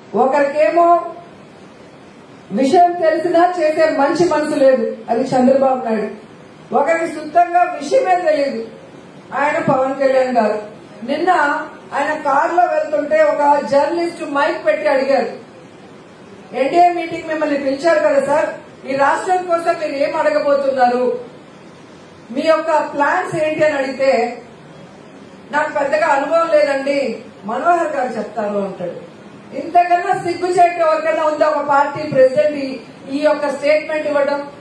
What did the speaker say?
ఒకరికేమో విషయం తెలిసినా చేసే మంచి మనసు లేదు అది చంద్రబాబు నాయుడు ఒకరికి శుద్ధంగా విషయమే తెలియదు ఆయన పవన్ కళ్యాణ్ గారు నిన్న ఆయన కారులో వెళ్తుంటే ఒక జర్నలిస్ట్ మైక్ పెట్టి అడిగారు ఎన్డీఏ మీటింగ్ మిమ్మల్ని పిలిచారు కదా సార్ ఈ రాష్ట్రం కోసం మీరు ఏం అడగబోతున్నారు మీ యొక్క ప్లాన్స్ ఏంటి అని అడిగితే నాకు పెద్దగా అనుభవం లేదండి మనోహర్ గారు చెప్తారు అంటాడు ఇంతకన్నా సిగ్గు చేయటం ఎవరికైనా ఉందా ఒక పార్టీ ప్రెసిడెంట్ ఈ- ఈ యొక్క స్టేట్మెంట్ ఇవ్వడం